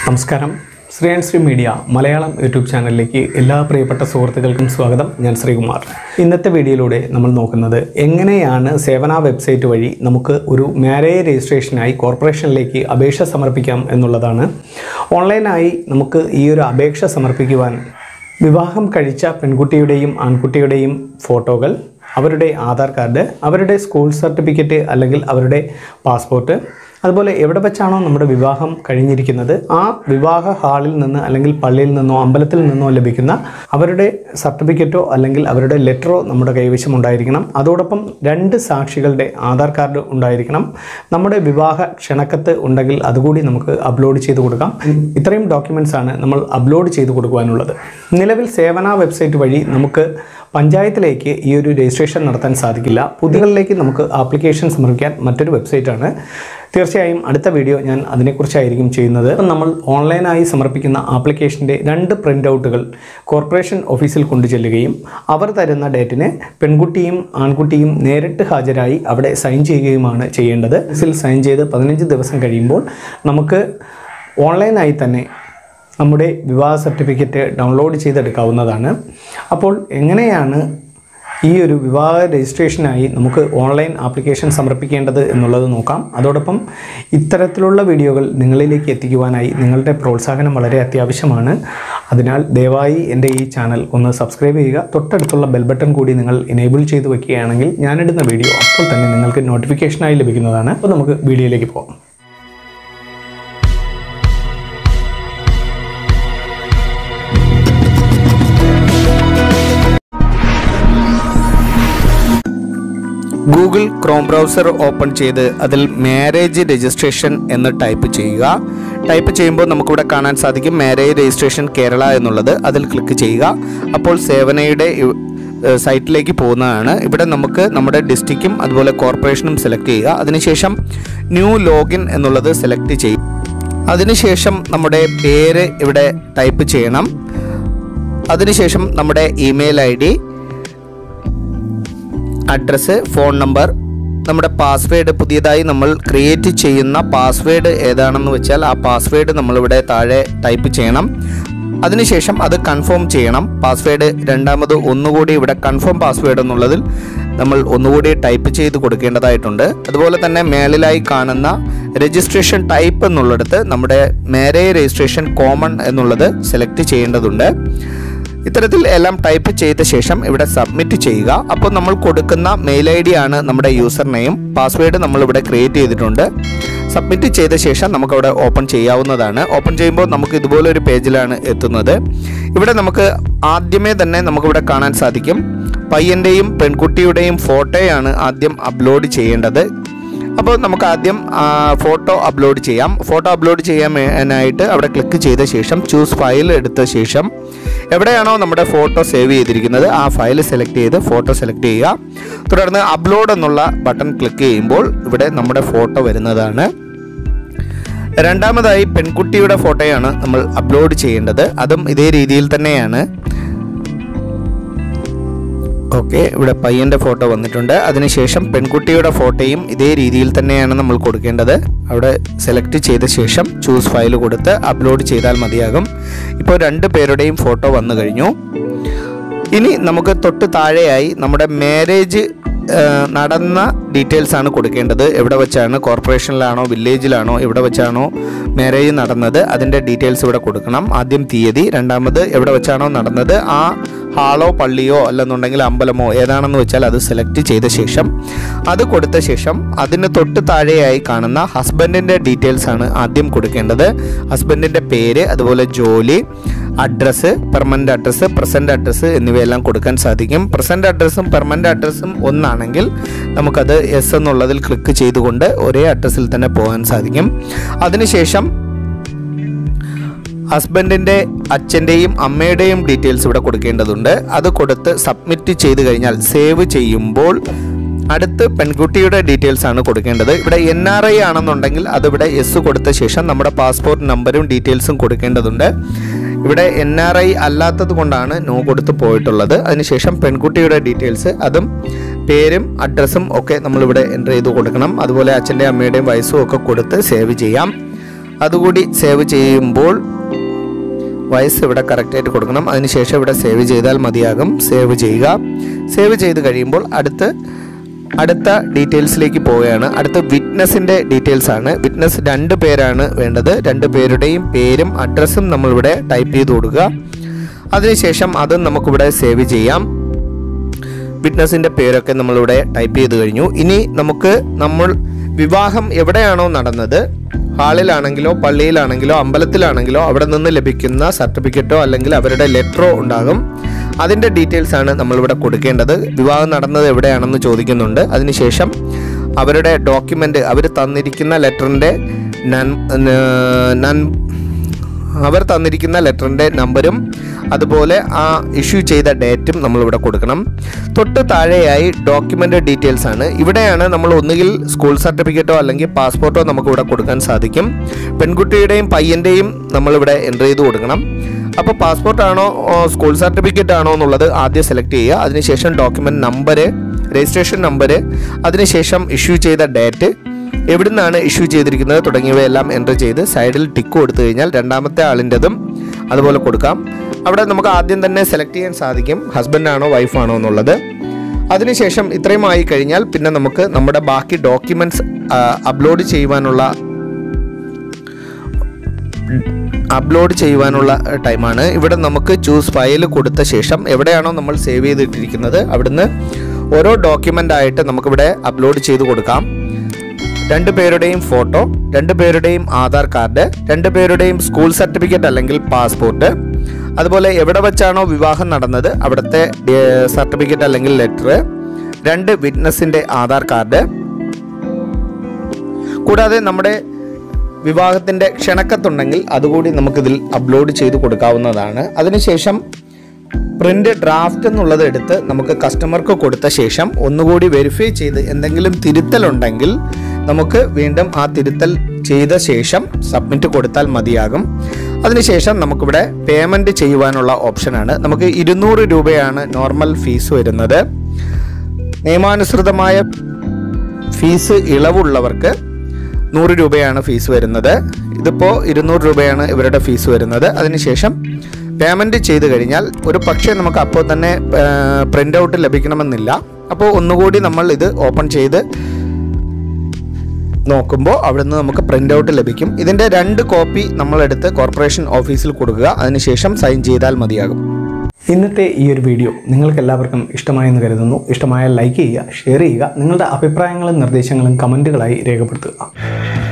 നമസ്കാരം Sree and Sree media Malayalam YouTube ചാനലിലേക്ക് എല്ലാ പ്രിയപ്പെട്ട സുഹൃത്തുക്കൾക്കും സ്വാഗതം ഞാൻ ശ്രീകുമാർ ഇന്നത്തെ വീഡിയോയിലൂടെ നമ്മൾ നോക്കുന്നത് എങ്ങനെയാണ് സേവന വെബ്സൈറ്റ് വഴി നമുക്ക് ഒരു മാരേജ് രജിസ്ട്രേഷനായി കോർപ്പറേഷനിലേക്ക് അപേക്ഷ സമർപ്പിക്കാം എന്നുള്ളതാണ് ഓൺലൈനായി നമുക്ക് ഈ ഒരു അപേക്ഷ സമർപ്പിക്കുവാൻ വിവാഹം കഴിച്ച പെൺകുട്ടിയുടെയും ആൺകുട്ടിയുടെയും ഫോട്ടോകൾ അവരുടെ ആധാർ കാർഡ് അവരുടെ സ്കൂൾ സർട്ടിഫിക്കറ്റ് അല്ലെങ്കിൽ അവരുടെ പാസ്പോർട്ട് അതുപോലെ എവിടെ വെച്ചാണോ നമ്മുടെ വിവാഹം കഴിഞ്ഞിരിക്കുന്നത് ആ വിവാഹ ഹാളിൽ നിന്ന് അല്ലെങ്കിൽ പള്ളിയിൽ നിന്നോ അമ്പലത്തിൽ നിന്നോ ലഭിക്കുന്ന അവരുടെ സർട്ടിഫിക്കറ്റോ അല്ലെങ്കിൽ അവരുടെ ലെറ്ററോ നമ്മുടെ കൈവശം ഉണ്ടായിരിക്കണം അതോടൊപ്പം രണ്ട് സാക്ഷികളുടെ ആധാർ കാർഡ് ഉണ്ടായിരിക്കണം നമ്മുടെ വിവാഹ ക്ഷണക്കത്ത് ഉണ്ടെങ്കിൽ അതുകൂടി നമുക്ക് അപ്ലോഡ് ചെയ്ത് കൊടുക്കാം ഇത്രയും ഡോക്യുമെൻറ്റ്സ് ആണ് നമ്മൾ അപ്ലോഡ് ചെയ്ത് കൊടുക്കുവാനുള്ളത് നിലവിൽ സേവന വെബ്സൈറ്റ് വഴി നമുക്ക് പഞ്ചായത്തിലേക്ക് ഈ ഒരു രജിസ്ട്രേഷൻ നടത്താൻ സാധിക്കില്ല പുതിയകളിലേക്ക് നമുക്ക് ആപ്ലിക്കേഷൻ സമർപ്പിക്കാൻ മറ്റൊരു വെബ്സൈറ്റാണ് തീർച്ചയായും അടുത്ത വീഡിയോ ഞാൻ അതിനെക്കുറിച്ചായിരിക്കും ചെയ്യുന്നത് അപ്പം നമ്മൾ ഓൺലൈനായി സമർപ്പിക്കുന്ന ആപ്ലിക്കേഷൻ്റെ രണ്ട് പ്രിൻ്റ് ഔട്ടുകൾ കോർപ്പറേഷൻ ഓഫീസിൽ കൊണ്ടു ചെല്ലുകയും അവർ തരുന്ന ഡേറ്റിന് പെൺകുട്ടിയും ആൺകുട്ടിയും നേരിട്ട് ഹാജരായി അവിടെ സൈൻ ചെയ്യുകയുമാണ് ചെയ്യേണ്ടത് ഇതിൽ സൈൻ ചെയ്ത് പതിനഞ്ച് ദിവസം കഴിയുമ്പോൾ നമുക്ക് ഓൺലൈനായി തന്നെ നമ്മുടെ വിവാഹ സർട്ടിഫിക്കറ്റ് ഡൗൺലോഡ് ചെയ്തെടുക്കാവുന്നതാണ് അപ്പോൾ എങ്ങനെയാണ് ഈ ഒരു വിവാഹ രജിസ്ട്രേഷനായി നമുക്ക് ഓൺലൈൻ ആപ്ലിക്കേഷൻ സമർപ്പിക്കേണ്ടത് എന്നുള്ളത് നോക്കാം അതോടൊപ്പം ഇത്തരത്തിലുള്ള വീഡിയോകൾ നിങ്ങളിലേക്ക് എത്തിക്കുവാനായി നിങ്ങളുടെ പ്രോത്സാഹനം വളരെ അത്യാവശ്യമാണ് അതിനാൽ ദയവായി എൻ്റെ ഈ ചാനൽ ഒന്ന് സബ്സ്ക്രൈബ് ചെയ്യുക തൊട്ടടുത്തുള്ള ബെൽ ബട്ടൺ കൂടി നിങ്ങൾ എനേബിൾ ചെയ്ത് വെക്കുകയാണെങ്കിൽ ഞാനിടുന്ന വീഡിയോ അപ്പോൾ തന്നെ നിങ്ങൾക്ക് നോട്ടിഫിക്കേഷനായി ലഭിക്കുന്നതാണ് അപ്പോൾ നമുക്ക് വീഡിയോയിലേക്ക് പോകാം ഗൂഗിൾ ക്രോം ബ്രൗസർ ഓപ്പൺ ചെയ്ത് അതിൽ മാരേജ് രജിസ്ട്രേഷൻ എന്ന് ടൈപ്പ് ചെയ്യുക ടൈപ്പ് ചെയ്യുമ്പോൾ നമുക്കിവിടെ കാണാൻ സാധിക്കും മാരേജ് രജിസ്ട്രേഷൻ കേരള എന്നുള്ളത് അതിൽ ക്ലിക്ക് ചെയ്യുക അപ്പോൾ സേവനയുടെ ഇ- ഏഹ് സൈറ്റിലേക്ക് പോകുന്നതാണ് ഇവിടെ നമുക്ക് നമ്മുടെ ഡിസ്ട്രിക്റ്റും അതുപോലെ കോർപ്പറേഷനും സെലക്ട് ചെയ്യുക അതിനുശേഷം ന്യൂ ലോഗിൻ എന്നുള്ളത് സെലക്ട് ചെയ്യും അതിനുശേഷം നമ്മുടെ പേര് ഇവിടെ ടൈപ്പ് ചെയ്യണം അതിനുശേഷം നമ്മുടെ email I D address phone number നമ്മുടെ പാസ്വേഡ് പുതിയതായി നമ്മൾ ക്രിയേറ്റ് ചെയ്യുന്ന പാസ്വേഡ് ഏതാണെന്ന് വെച്ചാൽ ആ പാസ്വേഡ് നമ്മളിവിടെ താഴെ ടൈപ്പ് ചെയ്യണം അതിനുശേഷം അത് കൺഫേം ചെയ്യണം പാസ്വേഡ് രണ്ടാമത് ഒന്നുകൂടി ഇവിടെ കൺഫേം പാസ്വേഡ് എന്നുള്ളതിൽ നമ്മൾ ഒന്നുകൂടി ടൈപ്പ് ചെയ്ത് കൊടുക്കേണ്ടതായിട്ടുണ്ട് അതുപോലെ തന്നെ മേളിലായി കാണുന്ന രജിസ്ട്രേഷൻ ടൈപ്പ് എന്നുള്ളിടത്ത് നമ്മുടെ മാരേജ് രജിസ്ട്രേഷൻ കോമൺ എന്നുള്ളത് സെലക്ട് ചെയ്യേണ്ടതുണ്ട് ഇത്തരത്തിൽ എല്ലാം ടൈപ്പ് ചെയ്ത ശേഷം ഇവിടെ സബ്മിറ്റ് ചെയ്യുക അപ്പോൾ നമ്മൾ കൊടുക്കുന്ന മെയിൽ ഐ ഡി ആണ് നമ്മുടെ യൂസർ നെയിം പാസ്വേഡ് നമ്മൾ ഇവിടെ ക്രിയേറ്റ് ചെയ്തിട്ടുണ്ട് സബ്മിറ്റ് ചെയ്ത ശേഷം നമുക്കവിടെ ഓപ്പൺ ചെയ്യാവുന്നതാണ് ഓപ്പൺ ചെയ്യുമ്പോൾ നമുക്ക് ഇതുപോലെ ഒരു പേജിലാണ് എത്തുന്നത് ഇവിടെ നമുക്ക് ആദ്യമേ തന്നെ നമുക്കിവിടെ കാണാൻ സാധിക്കും പയ്യൻ്റെയും പെൺകുട്ടിയുടെയും ഫോട്ടോയാണ് ആദ്യം അപ്ലോഡ് ചെയ്യേണ്ടത് അപ്പോൾ നമുക്ക് ആദ്യം ആ, ഫോട്ടോ അപ്ലോഡ് ചെയ്യാം ഫോട്ടോ അപ്ലോഡ് ചെയ്യാനായിട്ട് അവിടെ ക്ലിക്ക് ചെയ്ത ശേഷം ചൂസ് ഫയൽ എടുത്ത ശേഷം എവിടെയാണോ നമ്മുടെ ഫോട്ടോ സേവ് ചെയ്തിരിക്കുന്നത് ആ ഫയൽ സെലക്ട് ചെയ്ത് ഫോട്ടോ സെലക്ട് ചെയ്യുക തുടർന്ന് അപ്ലോഡ് എന്നുള്ള ബട്ടൺ ക്ലിക്ക് ചെയ്യുമ്പോൾ ഇവിടെ നമ്മുടെ ഫോട്ടോ വരുന്നതാണ് രണ്ടാമതായി പെൺകുട്ടിയുടെ ഫോട്ടോയാണ് നമ്മൾ അപ്ലോഡ് ചെയ്യേണ്ടത് അതും ഇതേ രീതിയിൽ തന്നെയാണ് ഓക്കെ ഇവിടെ പയ്യൻ്റെ ഫോട്ടോ വന്നിട്ടുണ്ട് അതിനുശേഷം പെൺകുട്ടിയുടെ ഫോട്ടോയും ഇതേ രീതിയിൽ തന്നെയാണ് നമ്മൾ കൊടുക്കേണ്ടത് അവിടെ സെലക്ട് ചെയ്ത ശേഷം ചൂസ് ഫയൽ കൊടുത്ത് അപ്ലോഡ് ചെയ്താൽ മതിയാകും ഇപ്പോൾ രണ്ട് പേരുടെയും ഫോട്ടോ വന്നു കഴിഞ്ഞു ഇനി നമുക്ക് തൊട്ട് താഴെയായി നമ്മുടെ മാരേജ് നടന്ന ഡീറ്റെയിൽസ് ആണ് കൊടുക്കേണ്ടത് എവിടെ വെച്ചാണ് കോർപ്പറേഷനിലാണോ വില്ലേജിലാണോ എവിടെ വെച്ചാണോ മാരേജ് നടന്നത് അതിൻ്റെ ഡീറ്റെയിൽസ് ഇവിടെ കൊടുക്കണം ആദ്യം തീയതി രണ്ടാമത് എവിടെ വെച്ചാണോ നടന്നത് ആ ഹാളോ പള്ളിയോ അല്ലെന്നുണ്ടെങ്കിൽ അമ്പലമോ ഏതാണെന്ന് വെച്ചാൽ അത് സെലക്ട് ചെയ്ത ശേഷം അത് കൊടുത്ത ശേഷം അതിന് തൊട്ട് താഴെയായി കാണുന്ന ഹസ്ബൻഡിൻ്റെ ഡീറ്റെയിൽസ് ആണ് ആദ്യം കൊടുക്കേണ്ടത് ഹസ്ബൻഡിൻ്റെ പേര് അതുപോലെ ജോലി address permanent address present address എന്നിവയെല്ലാം കൊടുക്കാൻ സാധിക്കും പ്രസൻറ്റ് അഡ്രസ്സും പെർമനൻ്റ് അഡ്രസ്സും ഒന്നാണെങ്കിൽ നമുക്കത് എസ് എന്നുള്ളതിൽ ക്ലിക്ക് ചെയ്തുകൊണ്ട് ഒരേ അഡ്രസ്സിൽ തന്നെ പോകാൻ സാധിക്കും അതിനുശേഷം ഹസ്ബൻഡിൻ്റെ അച്ഛൻ്റെയും അമ്മയുടെയും ഡീറ്റെയിൽസ് ഇവിടെ കൊടുക്കേണ്ടതുണ്ട് അത് കൊടുത്ത് സബ്മിറ്റ് ചെയ്ത് കഴിഞ്ഞാൽ സേവ് ചെയ്യുമ്പോൾ അടുത്ത് പെൺകുട്ടിയുടെ ഡീറ്റെയിൽസ് ആണ് കൊടുക്കേണ്ടത് ഇവിടെ എൻ ആർ ഐ ആണെന്നുണ്ടെങ്കിൽ അതിവിടെ എസ് കൊടുത്ത ശേഷം നമ്മുടെ പാസ്പോർട്ട് നമ്പറും ഡീറ്റെയിൽസും കൊടുക്കേണ്ടതുണ്ട് ഇവിടെ എൻ ആർ ഐ അല്ലാത്തത് കൊണ്ടാണ് നോ കൊടുത്ത് പോയിട്ടുള്ളത് അതിനുശേഷം പെൺകുട്ടിയുടെ ഡീറ്റെയിൽസ് അതും പേരും അഡ്രസ്സും ഒക്കെ നമ്മളിവിടെ എൻ്റർ ചെയ്ത് കൊടുക്കണം അതുപോലെ അച്ഛൻ്റെയും അമ്മയുടെയും വയസ്സും ഒക്കെ കൊടുത്ത് സേവ് ചെയ്യാം അതുകൂടി സേവ് ചെയ്യുമ്പോൾ വയസ്സ് ഇവിടെ കറക്റ്റായിട്ട് കൊടുക്കണം അതിനുശേഷം ഇവിടെ സേവ് ചെയ്താൽ മതിയാകും സേവ് ചെയ്യുക സേവ് ചെയ്ത് കഴിയുമ്പോൾ അടുത്ത് അടുത്ത ഡീറ്റെയിൽസിലേക്ക് പോവുകയാണ് അടുത്ത വിറ്റ്നസിൻ്റെ ഡീറ്റെയിൽസ് ആണ് വിറ്റ്നസ് രണ്ട് പേരാണ് വേണ്ടത് രണ്ട് പേരുടെയും പേരും അഡ്രസ്സും നമ്മളിവിടെ ടൈപ്പ് ചെയ്ത് കൊടുക്കുക അതിനുശേഷം അതും നമുക്കിവിടെ സേവ് ചെയ്യാം വിറ്റ്നസിൻ്റെ പേരൊക്കെ നമ്മളിവിടെ ടൈപ്പ് ചെയ്ത് കഴിഞ്ഞു ഇനി നമുക്ക് നമ്മൾ വിവാഹം എവിടെയാണോ നടന്നത് ഹാളിലാണെങ്കിലോ പള്ളിയിലാണെങ്കിലോ അമ്പലത്തിലാണെങ്കിലോ അവിടെ നിന്ന് ലഭിക്കുന്ന സർട്ടിഫിക്കറ്റോ അല്ലെങ്കിൽ അവരുടെ ലെറ്ററോ ഉണ്ടാകും അതിൻ്റെ ഡീറ്റെയിൽസ് ആണ് നമ്മളിവിടെ കൊടുക്കേണ്ടത് വിവാഹം നടന്നത് എവിടെയാണെന്ന് ചോദിക്കുന്നുണ്ട് അതിനുശേഷം അവരുടെ ഡോക്യുമെൻ്റ് അവർ തന്നിരിക്കുന്ന ലെറ്ററിൻ്റെ നൻ നൻ അവർ തന്നിരിക്കുന്ന ലെറ്ററിൻ്റെ നമ്പരും അതുപോലെ ആ ഇഷ്യൂ ചെയ്ത ഡേറ്റും നമ്മളിവിടെ കൊടുക്കണം തൊട്ട് താഴെയായി ഡോക്യുമെൻ്റ് ഡീറ്റെയിൽസ് ആണ് ഇവിടെയാണ് നമ്മൾ ഒന്നുകിൽ സ്കൂൾ സർട്ടിഫിക്കറ്റോ അല്ലെങ്കിൽ പാസ്പോർട്ടോ നമുക്കിവിടെ കൊടുക്കാൻ സാധിക്കും പെൺകുട്ടിയുടെയും പയ്യൻ്റെയും നമ്മളിവിടെ എൻ്റർ ചെയ്ത് കൊടുക്കണം അപ്പോൾ പാസ്പോർട്ട് ആണോ ഓ, സ്കൂൾ സർട്ടിഫിക്കറ്റ് ആണോ എന്നുള്ളത് ആദ്യം സെലക്ട് ചെയ്യുക അതിനുശേഷം ഡോക്യുമെൻ്റ് നമ്പർ രജിസ്ട്രേഷൻ നമ്പർ അതിനുശേഷം ഇഷ്യൂ ചെയ്ത ഡേറ്റ് എവിടുന്നാണ് ഇഷ്യൂ ചെയ്തിരിക്കുന്നത് തുടങ്ങിയവയെല്ലാം എൻ്റർ ചെയ്ത് സൈഡിൽ ടിക്ക് കൊടുത്തു കഴിഞ്ഞാൽ രണ്ടാമത്തെ ആളിൻ്റെതും അതുപോലെ കൊടുക്കാം അവിടെ നമുക്ക് ആദ്യം തന്നെ സെലക്ട് ചെയ്യാൻ സാധിക്കും ഹസ്ബൻഡ് ആണോ വൈഫാണോ എന്നുള്ളത് അതിനുശേഷം ഇത്രയും ആയി കഴിഞ്ഞാൽ പിന്നെ നമുക്ക് നമ്മുടെ ബാക്കി ഡോക്യുമെൻറ്റ്സ് അപ്ലോഡ് ചെയ്യുവാനുള്ള അപ്ലോഡ് ചെയ്യുവാനുള്ള ടൈമാണ് ഇവിടെ നമുക്ക് ചൂസ് ഫയൽ കൊടുത്ത ശേഷം എവിടെയാണോ നമ്മൾ സേവ് ചെയ്തിട്ടിരിക്കുന്നത് അവിടുന്ന് ഓരോ ഡോക്യുമെൻ്റ് ആയിട്ട് നമുക്കിവിടെ അപ്ലോഡ് ചെയ്ത് കൊടുക്കാം രണ്ട് പേരുടെയും ഫോട്ടോ രണ്ട് പേരുടെയും ആധാർ കാർഡ് രണ്ട് പേരുടെയും സ്കൂൾ സർട്ടിഫിക്കറ്റ് അല്ലെങ്കിൽ പാസ്പോർട്ട് അതുപോലെ എവിടെ വെച്ചാണോ വിവാഹം നടന്നത് അവിടുത്തെ സർട്ടിഫിക്കറ്റ് അല്ലെങ്കിൽ ലെറ്റർ രണ്ട് വിറ്റ്നസിൻ്റെ ആധാർ കാർഡ് കൂടാതെ നമ്മുടെ വിവാഹത്തിൻ്റെ ക്ഷണക്കത്തുണ്ടെങ്കിൽ അതുകൂടി നമുക്കിതിൽ അപ്ലോഡ് ചെയ്ത് കൊടുക്കാവുന്നതാണ് അതിനുശേഷം പ്രിൻ്റ് ഡ്രാഫ്റ്റ് എന്നുള്ളത് എടുത്ത് നമുക്ക് കസ്റ്റമർക്ക് കൊടുത്ത ശേഷം ഒന്നുകൂടി വെരിഫൈ ചെയ്ത് എന്തെങ്കിലും തിരുത്തലുണ്ടെങ്കിൽ നമുക്ക് വീണ്ടും ആ തിരുത്തൽ ചെയ്ത ശേഷം സബ്മിറ്റ് കൊടുത്താൽ മതിയാകും അതിനുശേഷം നമുക്കിവിടെ പേയ്മെൻറ്റ് ചെയ്യുവാനുള്ള ഓപ്ഷനാണ് നമുക്ക് ഇരുന്നൂറ് രൂപയാണ് നോർമൽ ഫീസ് വരുന്നത് നിയമാനുസൃതമായ ഫീസ് ഇളവുള്ളവർക്ക് നൂറ് രൂപയാണ് ഫീസ് വരുന്നത് ഇതിപ്പോൾ ഇരുന്നൂറ് രൂപയാണ് ഇവരുടെ ഫീസ് വരുന്നത് അതിനുശേഷം പേയ്മെൻറ്റ് ചെയ്ത് കഴിഞ്ഞാൽ ഒരു പക്ഷേ നമുക്ക് അപ്പോൾ തന്നെ പ്രിൻ്റ് ഔട്ട് ലഭിക്കണമെന്നില്ല അപ്പോൾ ഒന്നുകൂടി നമ്മൾ ഇത് ഓപ്പൺ ചെയ്ത് നോക്കുമ്പോൾ അവിടുന്ന് നമുക്ക് പ്രിൻ്റ് ഔട്ട് ലഭിക്കും ഇതിൻ്റെ രണ്ട് കോപ്പി നമ്മളെടുത്ത് കോർപ്പറേഷൻ ഓഫീസിൽ കൊടുക്കുക അതിനുശേഷം സൈൻ ചെയ്താൽ മതിയാകും ഇന്നത്തെ ഈ ഒരു വീഡിയോ നിങ്ങൾക്ക് എല്ലാവർക്കും ഇഷ്ടമായെന്ന് കരുതുന്നു ഇഷ്ടമായാൽ ലൈക്ക് ചെയ്യുക ഷെയർ ചെയ്യുക നിങ്ങളുടെ അഭിപ്രായങ്ങളും നിർദ്ദേശങ്ങളും കമൻറ്റുകളായി രേഖപ്പെടുത്തുക